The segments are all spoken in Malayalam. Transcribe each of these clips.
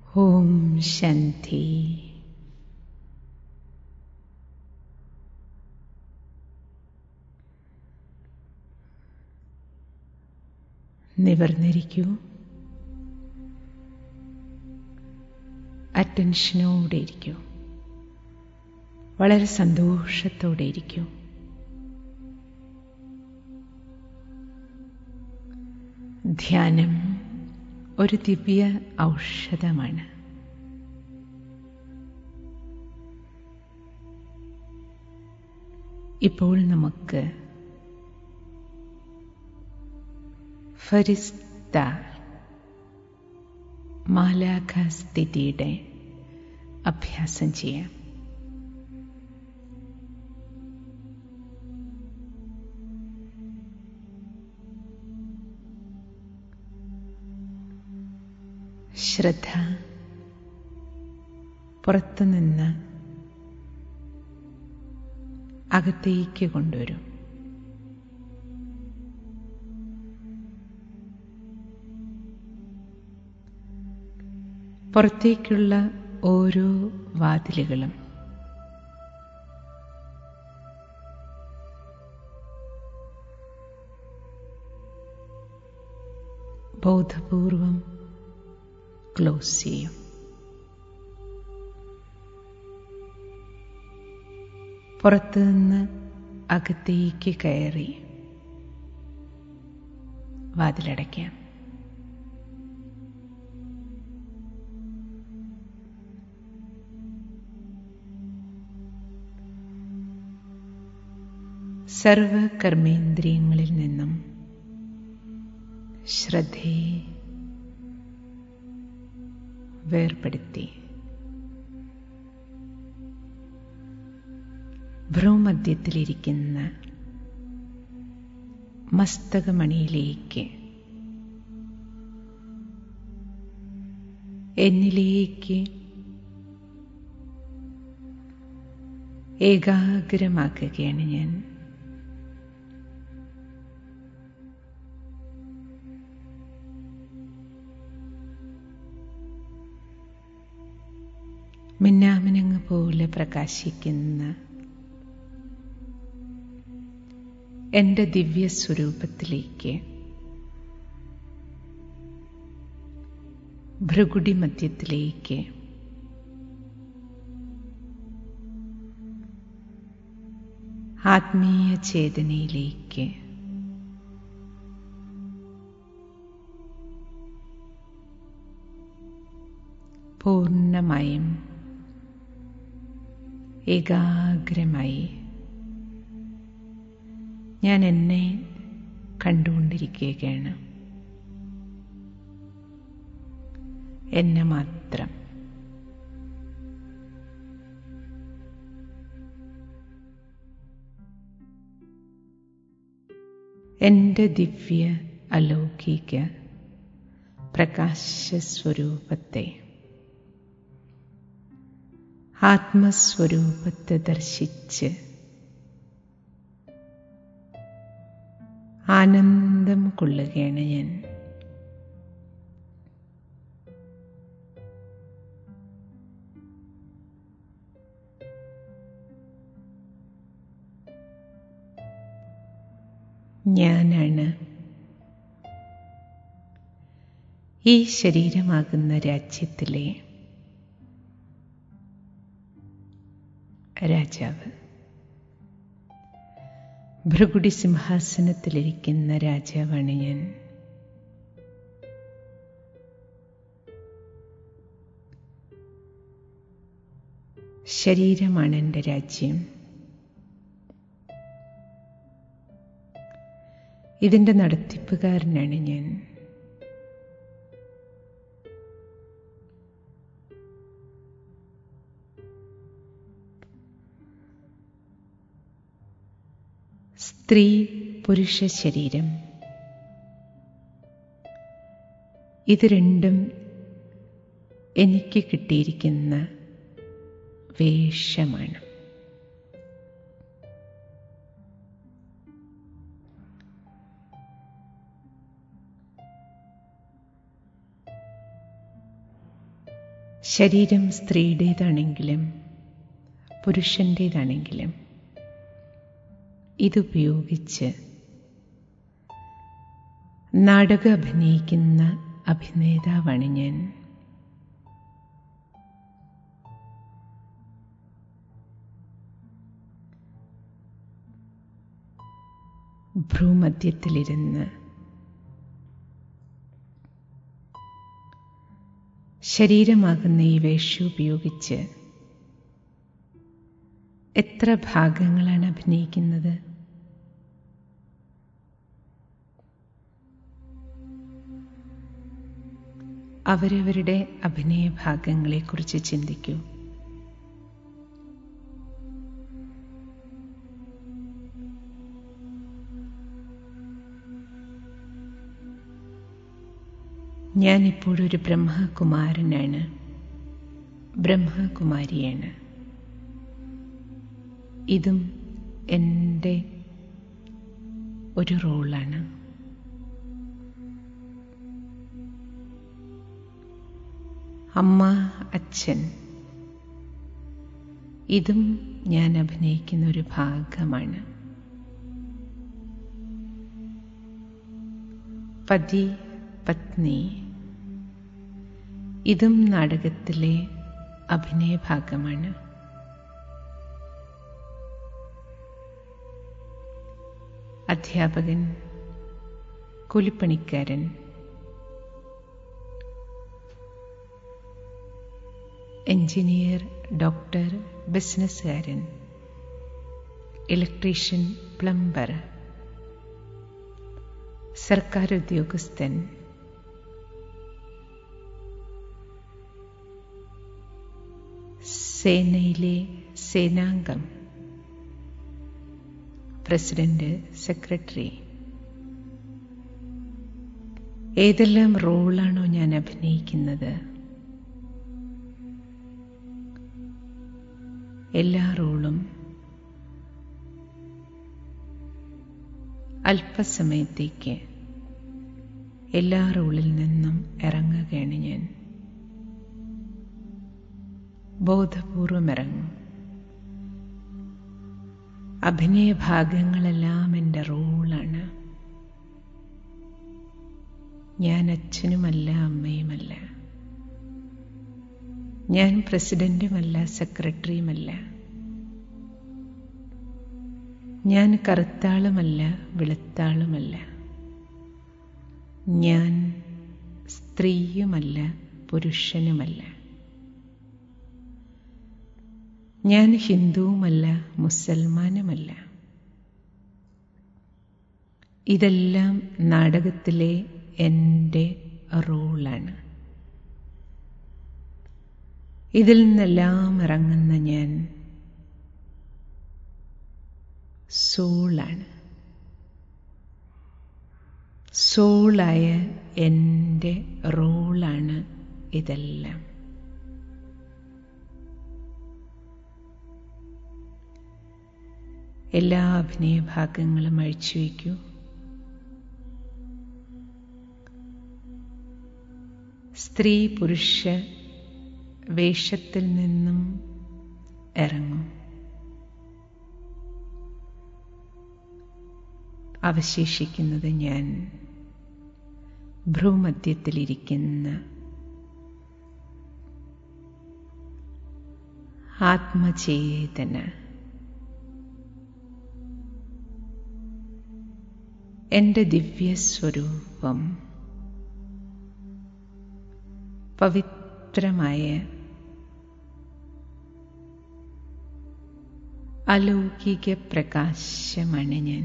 ഓം ശാന്തി നിവർന്നിരിക്കൂ അറ്റൻഷനോടെ ഇരിക്കൂ വളരെ സന്തോഷത്തോടെ ഇരിക്കൂ ധ്യാനം ഒരു ദിവ്യ ഔഷധമാണ് ഇപ്പോൾ നമുക്ക് ഫരിസ്ത മാലാഖ സ്ഥിതിയുടെ അഭ്യാസം ചെയ്യാം ശ്രദ്ധ പുറത്തുനിന്ന് അകത്തേക്ക് കൊണ്ടുവരും പുറത്തേക്കുള്ള ഓരോ വാതിലുകളും ബോധപൂർവം ക്ലോസ് ചെയ്യും പുറത്തുനിന്ന് അകത്തേക്ക് കയറി വാതിലടയ്ക്കാം സർവകർമ്മേന്ദ്രിയങ്ങളിൽ നിന്നും ശ്രദ്ധയെ വേർപെടുത്തി ഭ്രൂമധ്യത്തിലിരിക്കുന്ന മസ്തകമണിയിലേക്ക് എന്നിലേക്ക് ഏകാഗ്രമാക്കുകയാണ് ഞാൻ മിന്നാമിനങ്ങ് പോലെ പ്രകാശിക്കുന്ന എൻ്റെ ദിവ്യസ്വരൂപത്തിലേക്ക് ഭൃഗുടി മധ്യത്തിലേക്ക് ആത്മീയ ചേതനയിലേക്ക് പൂർണ്ണമായും ഏകാഗ്രമായി ഞാൻ എന്നെ കണ്ടുകൊണ്ടിരിക്കുകയാണ് എന്നെ മാത്രം എൻ്റെ ദിവ്യ അലൗകിക പ്രകാശസ്വരൂപത്തെ ആത്മസ്വരൂപത്തെ ദർശിച്ച് ആനന്ദം കൊള്ളുകയാണ് ഞാൻ ഞാനാണ് ഈ ശരീരമാകുന്ന രാജ്യത്തിലെ രാജാവ് ഭൃഗുടി സിംഹാസനത്തിലിരിക്കുന്ന രാജാവാണ് ഞാൻ ശരീരമാണ് എൻ്റെ രാജ്യം ഇതിൻ്റെ നടത്തിപ്പുകാരനാണ് ഞാൻ സ്ത്രീ പുരുഷ ശരീരം ഇത് രണ്ടും എനിക്ക് കിട്ടിയിരിക്കുന്ന വേഷമാണ് ശരീരം സ്ത്രീയുടേതാണെങ്കിലും പുരുഷൻ്റേതാണെങ്കിലും ഇതുപയോഗിച്ച് നാടകം അഭിനയിക്കുന്ന അഭിനേതാവാണ് ഞാൻ ഭ്രൂമധ്യത്തിലിരുന്ന് ശരീരമാകുന്ന ഈ വേഷം ഉപയോഗിച്ച് എത്ര ഭാഗങ്ങളാണ് അഭിനയിക്കുന്നത് അവരവരുടെ അഭിനയ ഭാഗങ്ങളെക്കുറിച്ച് ചിന്തിക്കൂ ഞാനിപ്പോഴൊരു ബ്രഹ്മകുമാരനാണ് ബ്രഹ്മകുമാരിയാണ് ഇതും എൻ്റെ ഒരു റോളാണ് അമ്മ അച്ഛൻ ഇതും ഞാൻ അഭിനയിക്കുന്ന ഒരു ഭാഗമാണ് പതി പത്നി ഇതും നാടകത്തിലെ അഭിനയ ഭാഗമാണ് അധ്യാപകൻ കൂലിപ്പണിക്കാരൻ എഞ്ചിനീയർ ഡോക്ടർ ബിസിനസ്സുകാരൻ ഇലക്ട്രീഷ്യൻ പ്ലംബർ സർക്കാർ ഉദ്യോഗസ്ഥൻ സേനയിലെ സേനാംഗം പ്രസിഡന്റ് സെക്രട്ടറി ഏതെല്ലാം റോളാണോ ഞാൻ അഭിനയിക്കുന്നത് എല്ലാ റോളും അല്പസമയത്തേക്ക് എല്ലാ റോളിൽ നിന്നും ഇറങ്ങുകയാണ് ഞാൻ ബോധപൂർവം ഇറങ്ങും അഭിനയ ഭാഗങ്ങളെല്ലാം എൻ്റെ റോളാണ് ഞാൻ അച്ഛനുമല്ല അമ്മയുമല്ല ഞാൻ പ്രസിഡന്റുമല്ല സെക്രട്ടറിയുമല്ല ഞാൻ കറുത്താളുമല്ല വെളുത്താളുമല്ല ഞാൻ സ്ത്രീയുമല്ല പുരുഷനുമല്ല ഞാൻ ഹിന്ദുവുമല്ല മുസൽമാനുമല്ല ഇതെല്ലാം നാടകത്തിലെ എൻ്റെ റോളാണ് ഇതിൽ നിന്നെല്ലാം ഇറങ്ങുന്ന ഞാൻ സോളാണ് സോളായ എൻ്റെ റോളാണ് ഇതെല്ലാം എല്ലാ അഭിനയ ഭാഗങ്ങളും അഴിച്ചുവെക്കൂ സ്ത്രീ പുരുഷ വേഷത്തിൽ നിന്നും ഇറങ്ങും അവശേഷിക്കുന്നത് ഞാൻ ഭ്രൂമധ്യത്തിലിരിക്കുന്ന ആത്മചേതന എൻ്റെ ദിവ്യസ്വരൂപം പവിത്രമായ അലൗകിക പ്രകാശമാണ് ഞാൻ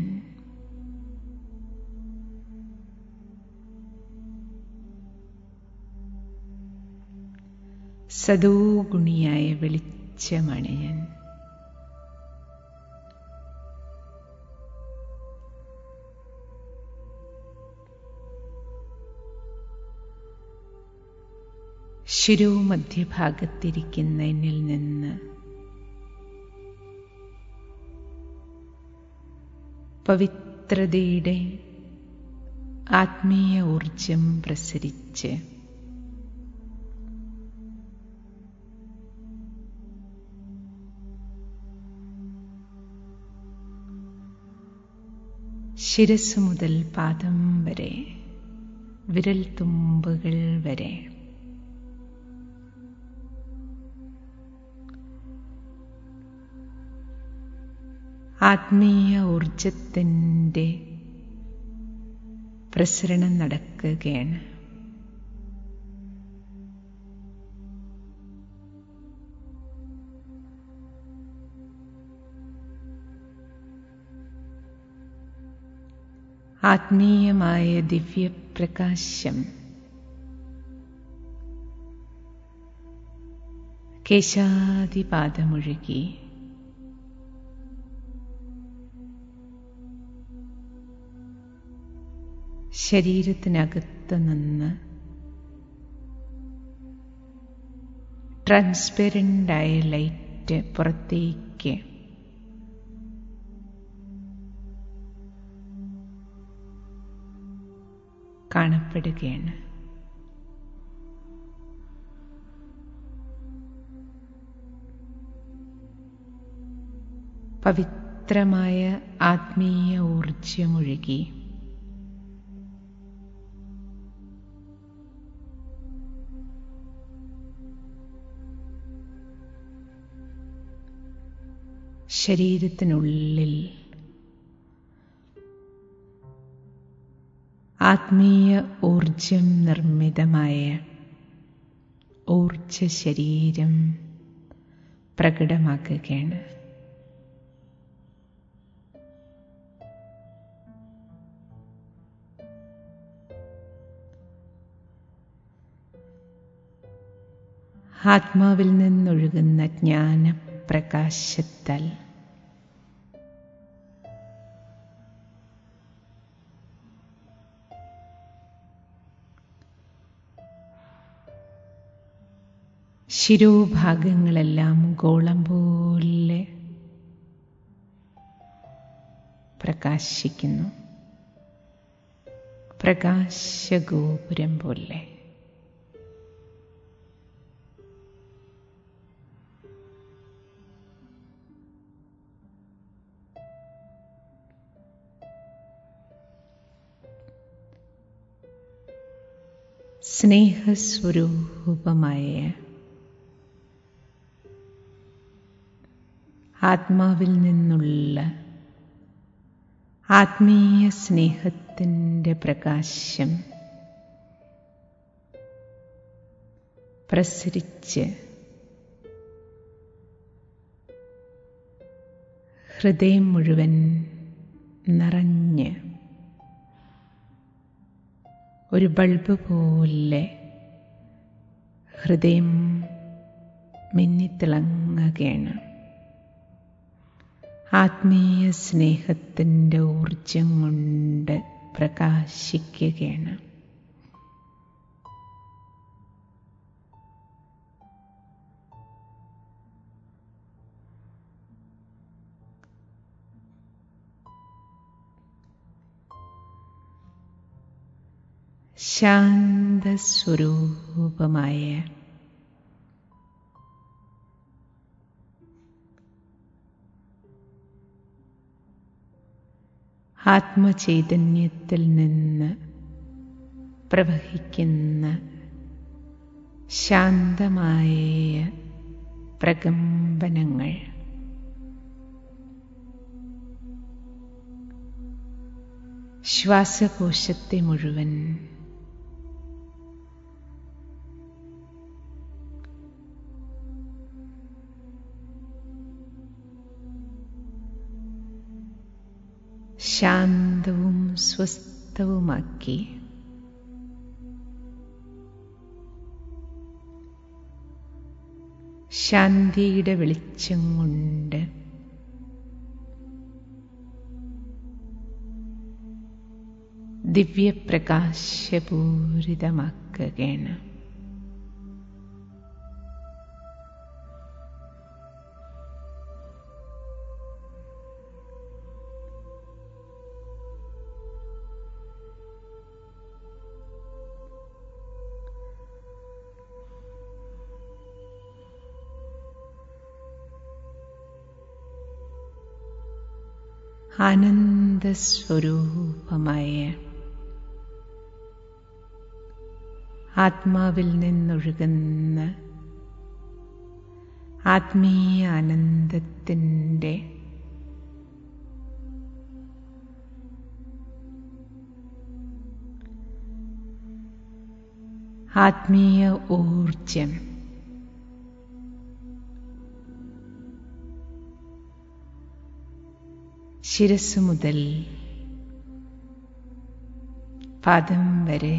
സദോഗുണിയായ വെളിച്ചമാണ് ഞാൻ ശിരോമധ്യഭാഗത്തിരിക്കുന്ന എന്നിൽ നിന്ന് പവിത്രതയുടെ ആത്മീയ ഊർജം പ്രസരിച്ച് ശിരസ് മുതൽ പാദം വരെ വിരൽ തുമ്പുകൾ വരെ ആത്മീയ ഊർജത്തിൻ്റെ പ്രസരണം നടക്കുകയാണ് ആത്മീയമായ ദിവ്യപ്രകാശം കേശാദിപാദമൊഴുകി ശരീരത്തിനകത്ത് നിന്ന് ട്രാൻസ്പെറൻ്റായ ലൈറ്റ് പുറത്തേക്ക് കാണപ്പെടുകയാണ് പവിത്രമായ ആത്മീയ ഊർജമൊഴുകി ശരീരത്തിനുള്ളിൽ ആത്മീയ ഊർജം നിർമ്മിതമായ ഊർജ ശരീരം പ്രകടമാക്കുകയാണ് ആത്മാവിൽ നിന്നൊഴുകുന്ന ജ്ഞാനപ്രകാശത്താൽ ശിരോഭാഗങ്ങളെല്ലാം ഗോളം പോലെ പ്രകാശിക്കുന്നു പ്രകാശഗോപുരം പോലെ സ്നേഹസ്വരൂപമായ ആത്മാവിൽ നിന്നുള്ള ആത്മീയ സ്നേഹത്തിൻ്റെ പ്രകാശം പ്രസരിച്ച് ഹൃദയം മുഴുവൻ നിറഞ്ഞ് ഒരു ബൾബ് പോലെ ഹൃദയം മിന്നിത്തിളങ്ങുകയാണ് ആത്മീയ സ്നേഹത്തിൻ്റെ ഊർജം കൊണ്ട് പ്രകാശിക്കുകയാണ് ശാന്തസ്വരൂപമായ ആത്മചൈതന്യത്തിൽ നിന്ന് പ്രവഹിക്കുന്ന ശാന്തമായ പ്രകമ്പനങ്ങൾ ശ്വാസകോശത്തെ മുഴുവൻ ശാന്തവും സ്വസ്ഥവുമാക്കി ശാന്തിയുടെ വെളിച്ചം കൊണ്ട് ദിവ്യപ്രകാശപൂരിതമാക്കുകയാണ് ആനന്ദസ്വരൂപമായ ആത്മാവിൽ നിന്നൊഴുകുന്ന ആത്മീയ ആനന്ദത്തിൻ്റെ ആത്മീയ ഊർജം ശിരസ് മുതൽ പാദം വരെ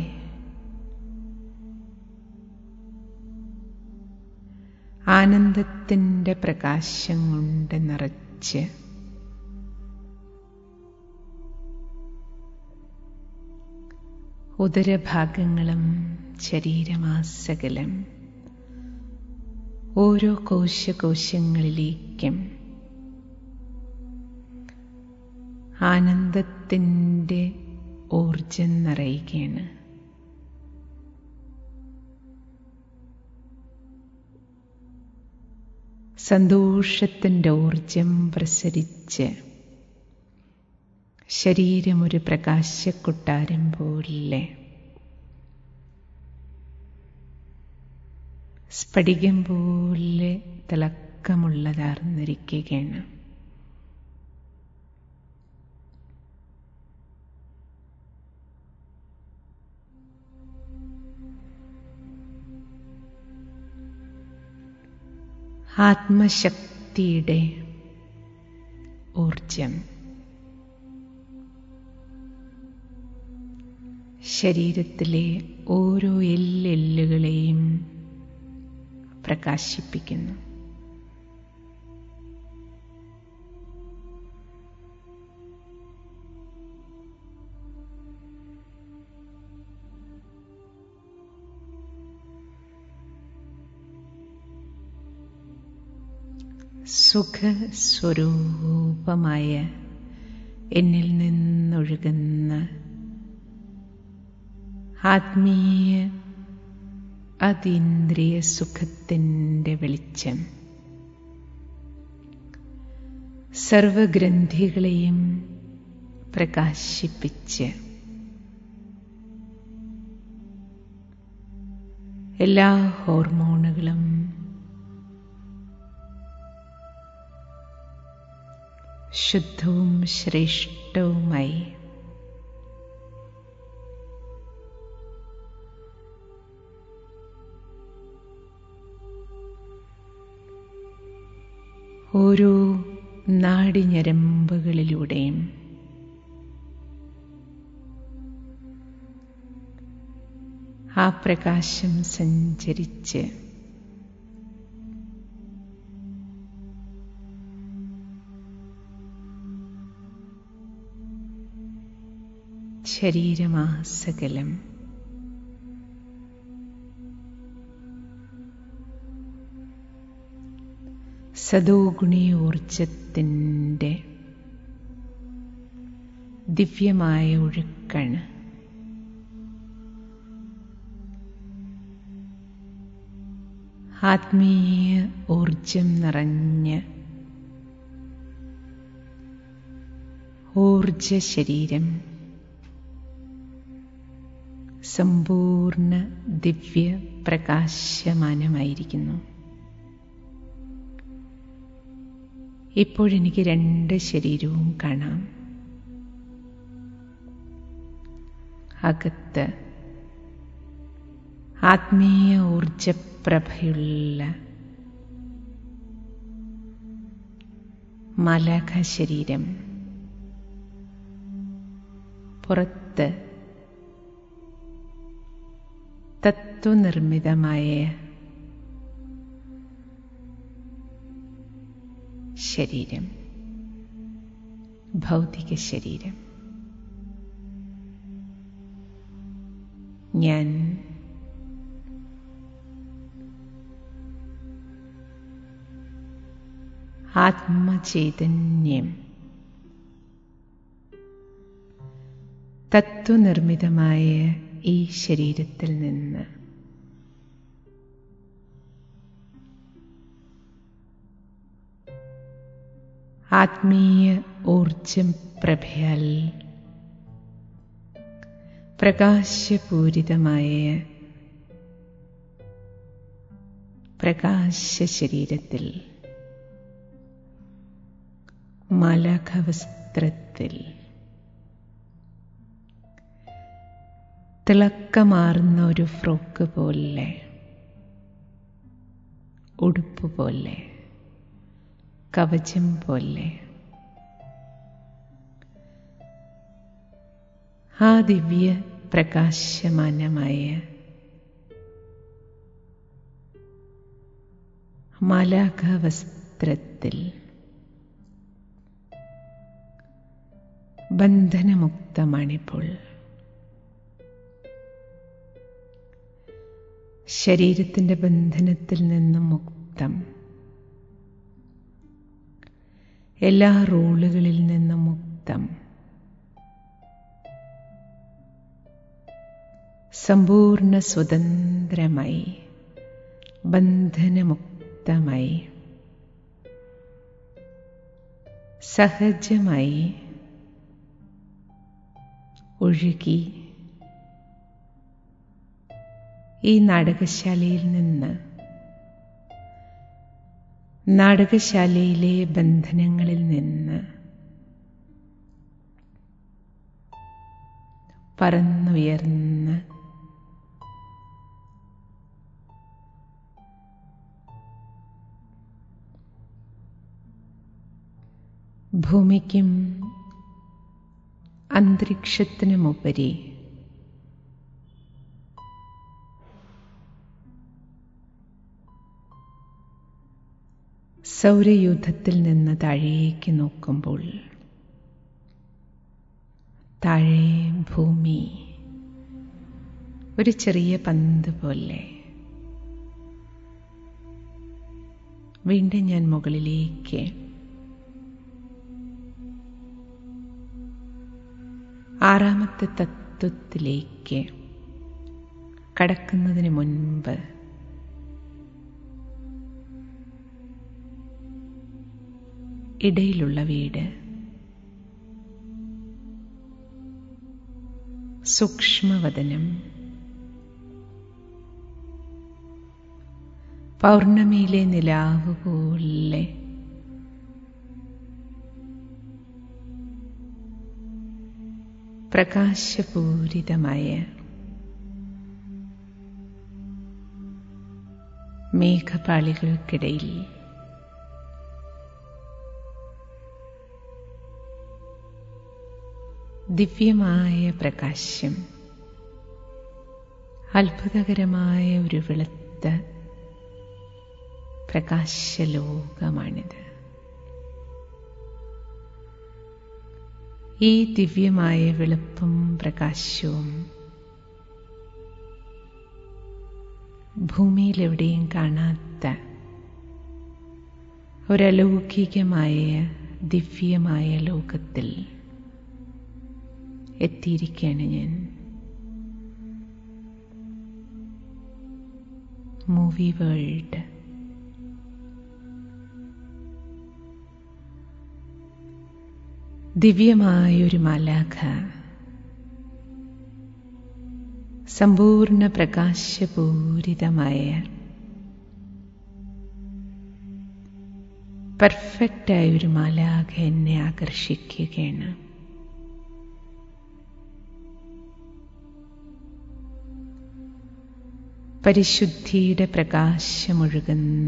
ആനന്ദത്തിൻ്റെ പ്രകാശം കൊണ്ട് നിറച്ച് ഉദരഭാഗങ്ങളും ശരീരമാസകലം ഓരോ കോശകോശങ്ങളിലേക്കും ആനന്ദത്തിൻ്റെ ഊർജം നിറയുകയാണ് സന്തോഷത്തിൻ്റെ ഊർജം പ്രസരിച്ച് ശരീരമൊരു പ്രകാശക്കൊട്ടാരം പോലെ സ്ഫടികം പോലെ തിളക്കമുള്ളതാർന്നിരിക്കുകയാണ് ആത്മശക്തിയുടെ ഊർജം ശരീരത്തിലെ ഓരോ എല്ലെല്ലുകളെയും പ്രകാശിപ്പിക്കുന്നു സുഖസ്വരൂപമായ എന്നിൽ നിന്നൊഴുകുന്ന ആത്മീയ അതീന്ദ്രിയ സുഖത്തിൻ്റെ വെളിച്ചം സർവഗ്രന്ഥികളെയും പ്രകാശിപ്പിച്ച് എല്ലാ ഹോർമോണുകളും ശുദ്ധവും ശ്രേഷ്ഠവുമായി ഓരോ നാടിഞരമ്പുകളിലൂടെയും ആ പ്രകാശം സഞ്ചരിച്ച് ശരീരമാസകലം സദോഗുണിയോർജത്തിൻ്റെ ദിവ്യമായ ഒഴുക്കാണ് ആത്മീയ ഊർജം നിറഞ്ഞ് ഊർജ ശരീരം സമ്പൂർണ്ണ ദിവ്യ പ്രകാശമാനമായിരിക്കുന്നു ഇപ്പോഴെനിക്ക് രണ്ട് ശരീരവും കാണാം അകത്ത് ആത്മീയ ഊർജപ്രഭയുള്ള മലക ശരീരം പുറത്ത് തത്വനിർമ്മിതമായ ശരീരം ഭൗതിക ശരീരം ഞാൻ ആത്മചൈതന്യം തത്വനിർമ്മിതമായ ഈ ശരീരത്തിൽ നിന്ന് ആത്മീയ ഊർജം പ്രഭയാൽ പ്രകാശപൂരിതമായ പ്രകാശ ശരീരത്തിൽ മലഖവസ്ത്രത്തിൽ തിളക്കമാർന്ന ഒരു ഫ്രോക്ക് പോലെ ഉടുപ്പ് പോലെ കവചം പോലെ ആ ദിവ്യ പ്രകാശമാനമായ മലാഖവസ്ത്രത്തിൽ ബന്ധനമുക്തമാണിപ്പോൾ ശരീരത്തിൻ്റെ ബന്ധനത്തിൽ നിന്നും മുക്തം എല്ലാ റോളുകളിൽ നിന്നും മുക്തം സമ്പൂർണ്ണ സ്വതന്ത്രമായി ബന്ധനമുക്തമായി സഹജമായി ഒഴുകി ഈ നാടകശാലയിൽ നിന്ന് നാടകശാലയിലെ ബന്ധനങ്ങളിൽ നിന്ന് പറന്നുയർന്ന് ഭൂമിക്കും അന്തരീക്ഷത്തിനുമുപരി സൗരയൂഥത്തിൽ നിന്ന് താഴേക്ക് നോക്കുമ്പോൾ താഴെ ഭൂമി ഒരു ചെറിയ പന്ത് പോലെ വീണ്ടും ഞാൻ മുകളിലേക്ക് ആറാമത്തെ തത്വത്തിലേക്ക് കടക്കുന്നതിന് മുൻപ് ഇടയിലുള്ള വീട് സൂക്ഷ്മവദനം പൗർണമിയിലെ നിലാവ് പോലെ പ്രകാശപൂരിതമായ മേഘപാളികൾക്കിടയിൽ ദിവ്യമായ പ്രകാശം അത്ഭുതകരമായ ഒരു വെളുത്ത പ്രകാശലോകമാണിത് ഈ ദിവ്യമായ വെളുപ്പും പ്രകാശവും ഭൂമിയിലെവിടെയും കാണാത്ത ഒരലൗകികമായ ദിവ്യമായ ലോകത്തിൽ എത്തിയിരിക്കുകയാണ് ഞാൻ മൂവി വേൾഡ് ദിവ്യമായൊരു മാലാഖ സമ്പൂർണ്ണ പ്രകാശപൂരിതമായ പെർഫെക്റ്റായ ഒരു മാലാഖ എന്നെ ആകർഷിക്കുകയാണ് പരിശുദ്ധിയുടെ പ്രകാശമൊഴുകുന്ന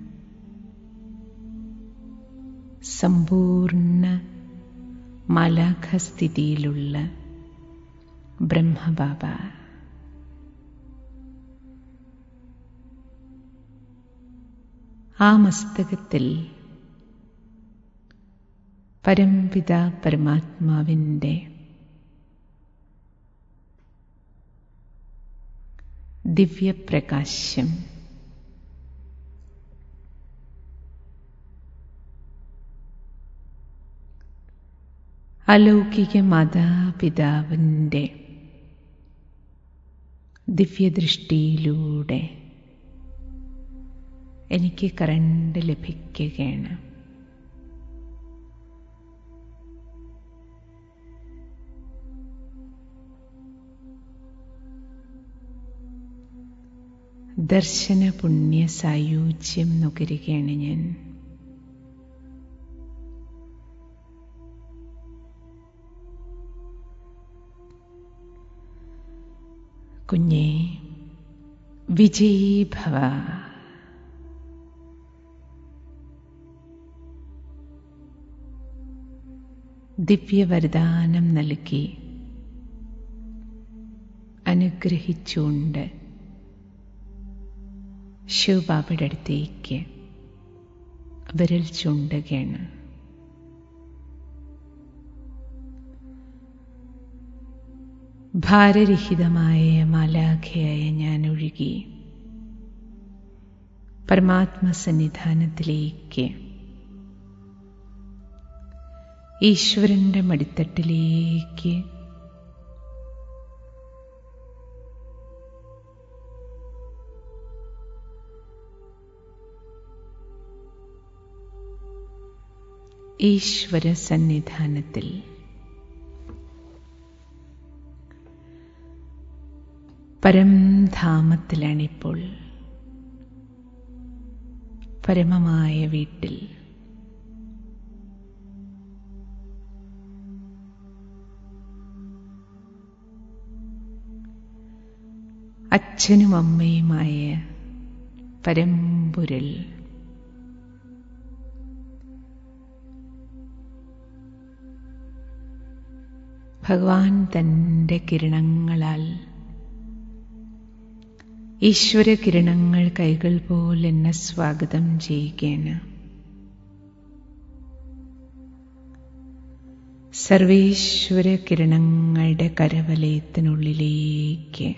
സമ്പൂർണ്ണ മലാഖസ്ഥിതിയിലുള്ള ബ്രഹ്മബാബ ആ മസ്തകത്തിൽ പരംപിത പരമാത്മാവിൻ്റെ ദിവ്യപ്രകാശം അലൗകിക മാതാപിതാവിൻ്റെ ദിവ്യദൃഷ്ടിയിലൂടെ എനിക്ക് കറണ്ട് ലഭിക്കുകയാണ് ദർശന പുണ്യ സായുജ്യം നുകരുകയാണ് ഞാൻ കുഞ്ഞേ വിജയീ ഭവ ദിവ്യവരദാനം നൽകി അനുഗ്രഹിച്ചുകൊണ്ട് ശിവബാബയുടെ അടുത്തേക്ക് വിരൽ ചൂണ്ടുകയാണ് ഭാരരഹിതമായ മാലാഖയായ ഞാൻ ഒഴുകി പരമാത്മസന്നിധാനത്തിലേക്ക് ഈശ്വരന്റെ മടിത്തട്ടിലേക്ക് ഈശ്വര സന്നിധാനത്തിൽ പരംധാമത്തിലാണിപ്പോൾ പരമമായ വീട്ടിൽ അച്ഛനും അമ്മയുമായ പരമ്പുരൽ ഭഗവാൻ തൻ്റെ കിരണങ്ങളാൽ ഈശ്വര കിരണങ്ങൾ കൈകൾ പോലെ എന്നെ സ്വാഗതം ചെയ്യുകയാണ് സർവേശ്വര കിരണങ്ങളുടെ കരവലയത്തിനുള്ളിലേക്ക്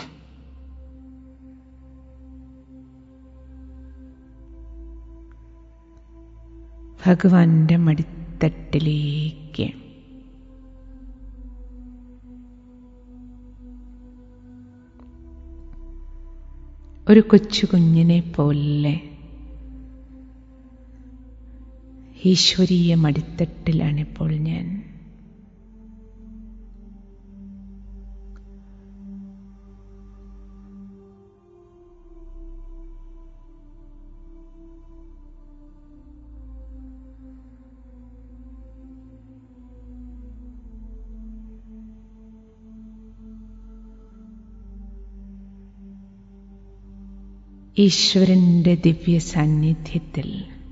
ഭഗവാന്റെ മടിത്തട്ടിലേക്ക് ഒരു കൊച്ചു കുഞ്ഞിനെ പോലെ ഈശ്വരീയ മടിത്തട്ടിലാണിപ്പോൾ ഞാൻ ഈശ്വരന്റെ ദിവ്യ സാന്നിധ്യത്തിൽ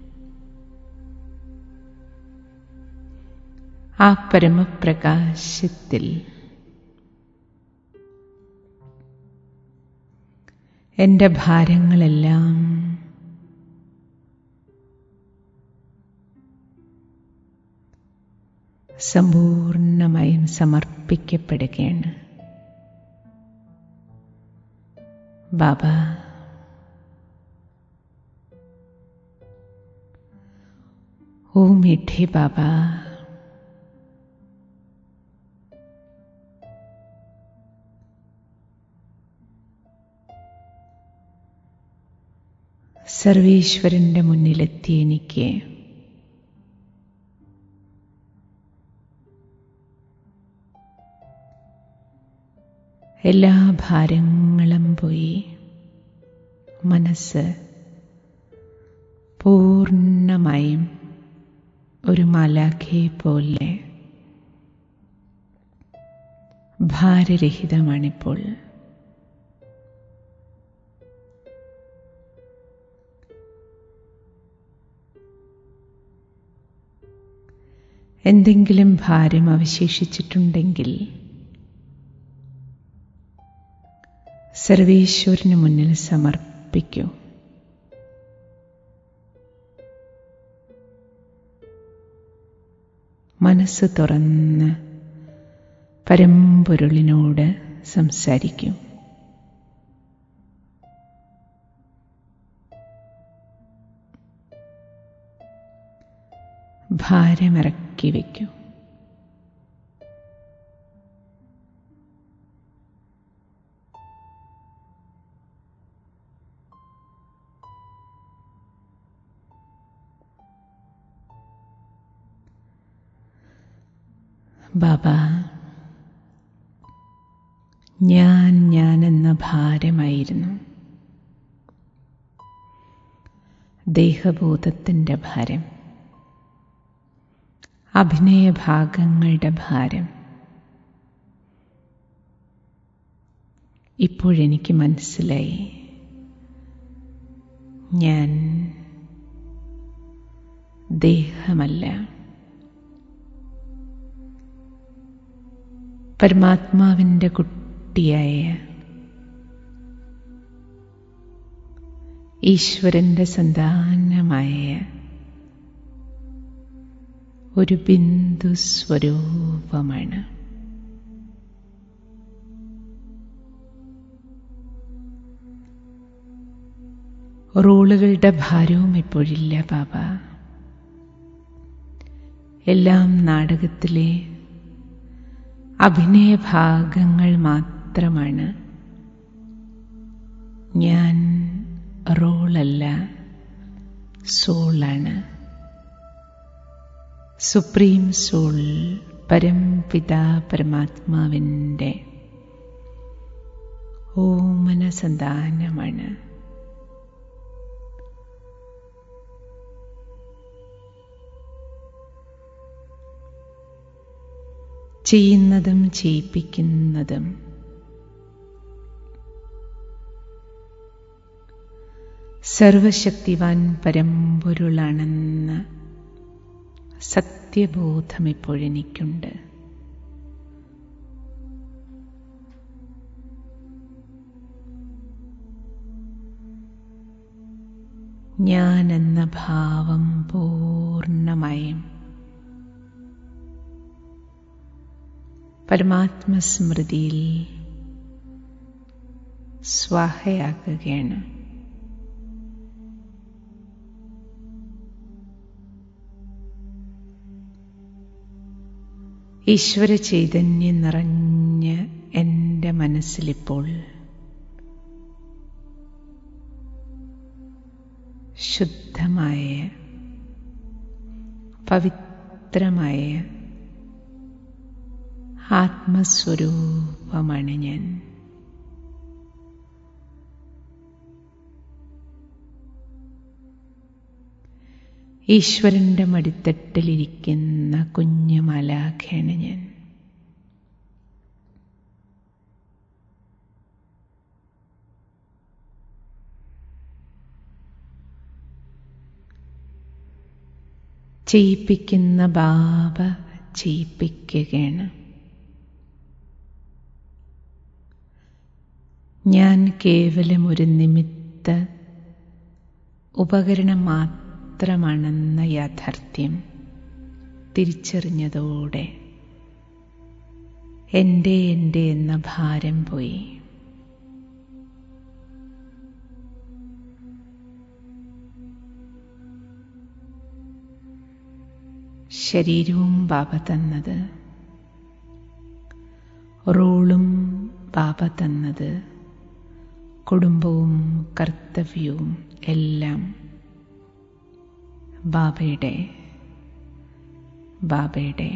ആ പരമപ്രകാശത്തിൽ എൻ്റെ ഭാരങ്ങളെല്ലാം സമ്പൂർണമായും സമർപ്പിക്കപ്പെടുകയാണ് ബാബ ഓ मीठे बाबा സർവീശ്വരന്റെ മുന്നിലെത്തി എനിക്ക് എല്ലാ ഭാരങ്ങളും പോയി മനസ്സ് പൂർണ്ണമായും ഒരു മാലാഖയെ പോലെ ഭാരരഹിതമാണിപ്പോൾ എന്തെങ്കിലും ഭാരം അവശേഷിച്ചിട്ടുണ്ടെങ്കിൽ സർവേശ്വരന് മുന്നിൽ സമർപ്പിക്കൂ മനസ്സ് തുറന്ന് പരമ്പൊരുളിനോട് സംസാരിക്കും ഭാരമിറക്കി വയ്ക്കും ബാബ ഞാൻ ഞാൻ എന്ന ഭാരമായിരുന്നു ദേഹബോധത്തിൻ്റെ ഭാരം അഭിനയഭാഗങ്ങളുടെ ഭാരം ഇപ്പോഴെനിക്ക് മനസ്സിലായി ഞാൻ ദേഹമല്ല പരമാത്മാവിൻ്റെ കുട്ടിയായ ഈശ്വരൻ്റെ സന്താനമായ ഒരു ബിന്ദു സ്വരൂപമാണ് റോളുകളുടെ ഭാരവും ഇപ്പോഴില്ല ബാബ എല്ലാം നാടകത്തിലെ അഭിനയഭാഗങ്ങൾ മാത്രമാണ് ഞാൻ റോളല്ല സോളാണ് സുപ്രീം സോൾ പരംപിത പരമാത്മാവിൻ്റെ ഓമന സന്താനമാണ് ചെയ്യുന്നതും ചെയ്യിപ്പിക്കുന്നതും സർവശക്തിവാൻ പരമ്പൊരുളാണെന്ന സത്യബോധം ഇപ്പോഴെനിക്കുണ്ട് ഞാൻ എന്ന ഭാവം പൂർണ്ണമായും പരമാത്മസ്മൃതിയിൽ സ്വാഹയാക്കുകയാണ് ഈശ്വര ചൈതന്യം നിറഞ്ഞ എൻ്റെ മനസ്സിലിപ്പോൾ ശുദ്ധമായ പവിത്രമായ ആത്മസ്വരൂപമാണ് ഞാൻ ഈശ്വരന്റെ മടിത്തട്ടിലിരിക്കുന്ന കുഞ്ഞു മലാഖയാണ് ഞാൻ ചെയ്യിപ്പിക്കുന്ന ബാബ ചെയ്യിപ്പിക്കുകയാണ് ഞാൻ കേവലം ഒരു നിമിത്ത ഉപകരണം മാത്രമാണെന്ന യാഥാർത്ഥ്യം തിരിച്ചറിഞ്ഞതോടെ എൻ്റെ എൻ്റെ എന്ന ഭാരം പോയി ശരീരവും ബാബ തന്നത് റോളും ബാബ തന്നത് കുടുംബവും കർത്തവ്യവും എല്ലാം ബാബയുടെ ബാബയുടെ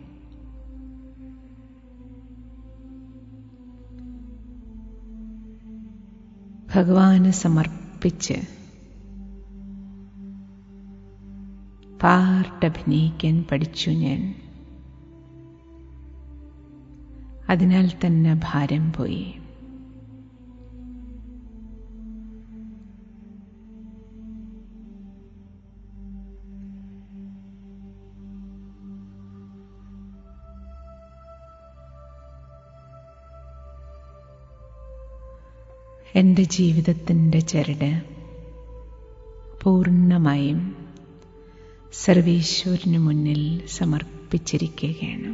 ഭഗവാന് സമർപ്പിച്ച് പാർട്ട് അഭിനയിക്കാൻ പഠിച്ചു ഞാൻ അതിനാൽ തന്നെ ഭാരം പോയി എൻ്റെ ജീവിതത്തിൻ്റെ ചരട് പൂർണ്ണമായും സർവീശ്വരന് മുന്നിൽ സമർപ്പിച്ചിരിക്കുകയാണ്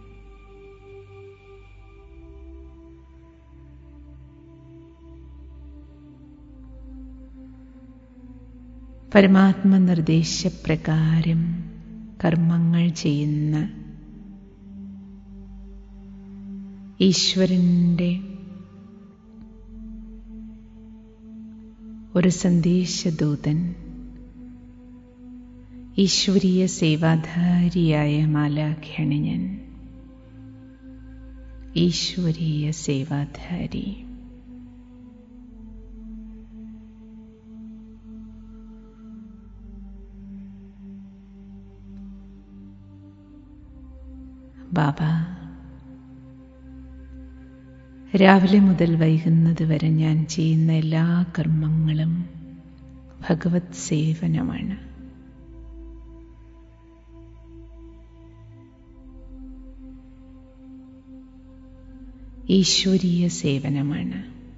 പരമാത്മ നിർദ്ദേശപ്രകാരം കർമ്മങ്ങൾ ചെയ്യുന്ന ഈശ്വരൻ്റെ ഒരു സന്ദേശദൂതൻ ഈശ്വരീയ സേവാധാരിയായ മാലാഖ്യാണ് ഞാൻ ഈശ്വരീയ സേവാധാരി ബാബ രാവിലെ മുതൽ വൈകുന്നത് വരെ ഞാൻ ചെയ്യുന്ന എല്ലാ കർമ്മങ്ങളും ഭഗവത് സേവനമാണ് ഈശ്വരീയ സേവനമാണ്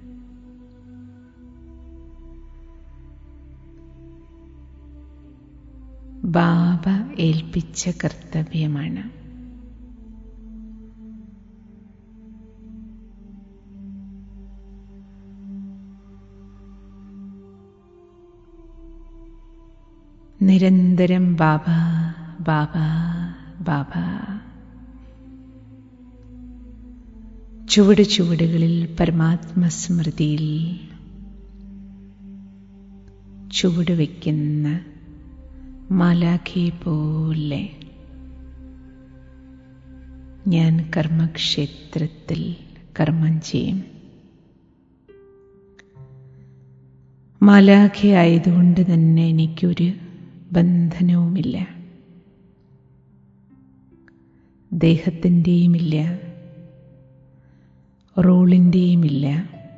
ബാബ ഏൽപ്പിച്ച കർത്തവ്യമാണ് നിരന്തരം ബാബ ബാബ ബാബ ചുവട് ചുവടുകളിൽ പരമാത്മസ്മൃതിയിൽ ചുവട് വയ്ക്കുന്ന മാലാഖയെ പോലെ ഞാൻ കർമ്മക്ഷേത്രത്തിൽ കർമ്മം ചെയ്യും മാലാഖയായതുകൊണ്ട് തന്നെ എനിക്കൊരു ബന്ധനവുമില്ല ദേഹത്തിൻ്റെയുമില്ല റോളിൻ്റെയുമില്ല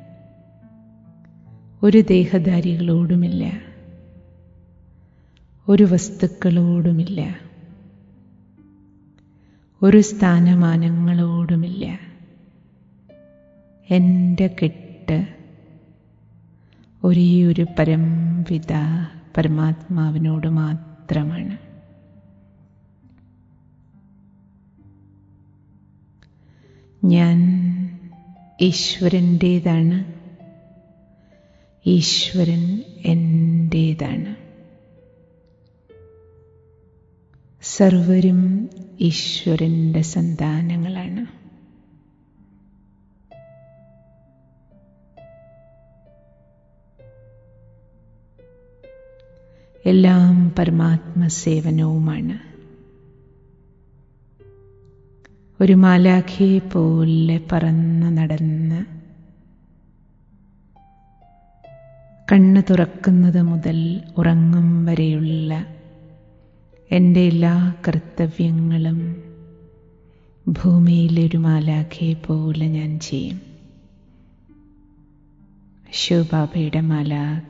ഒരു ദേഹധാരികളോടുമില്ല ഒരു വസ്തുക്കളോടുമില്ല ഒരു സ്ഥാനമാനങ്ങളോടുമില്ല എൻ്റെ കെട്ട് ഒരേ ഒരു പരംപിത പരമാത്മാവിനോട് മാത്രമാണ് ഞാൻ ഈശ്വരൻ്റേതാണ് ഈശ്വരൻ എൻ്റേതാണ് സർവരും ഈശ്വരൻ്റെ സന്താനങ്ങളാണ് എല്ലാം പരമാത്മസേവനവുമാണ് ഒരു മാലാഖയെ പോലെ പറന്ന് നടന്ന് കണ്ണ് തുറക്കുന്നത് മുതൽ ഉറങ്ങും വരെയുള്ള എൻ്റെ എല്ലാ കർത്തവ്യങ്ങളും ഭൂമിയിലെ ഒരു മാലാഖയെ പോലെ ഞാൻ ചെയ്യും ശിവബാബയുടെ മാലാഖ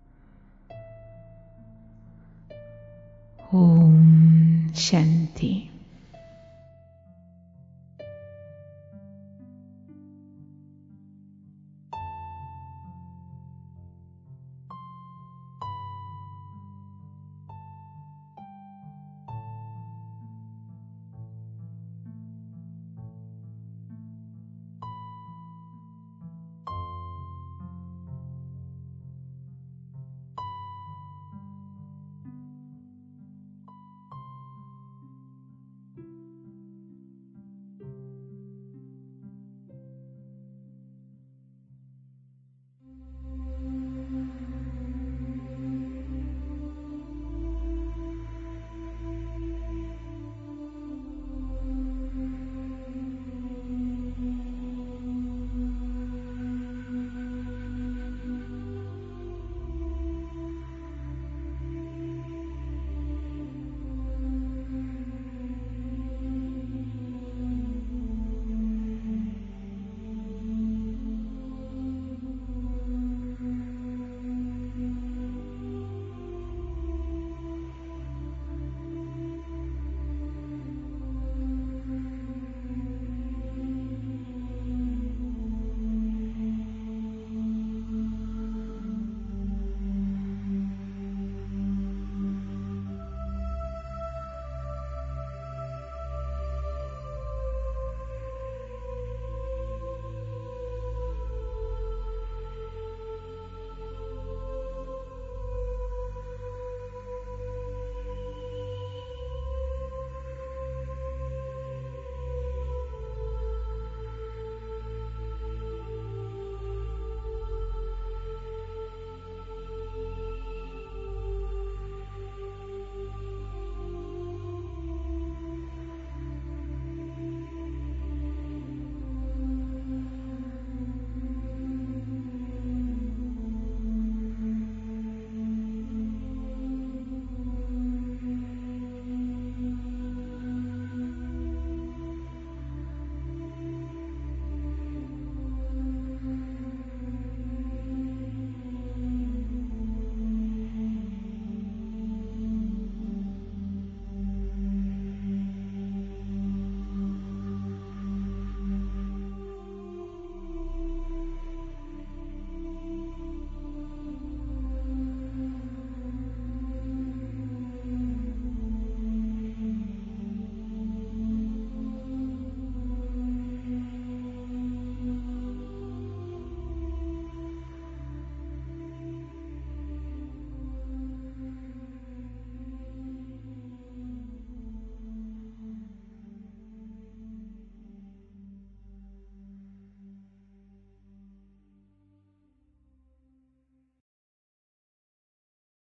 ഓം ശാന്തി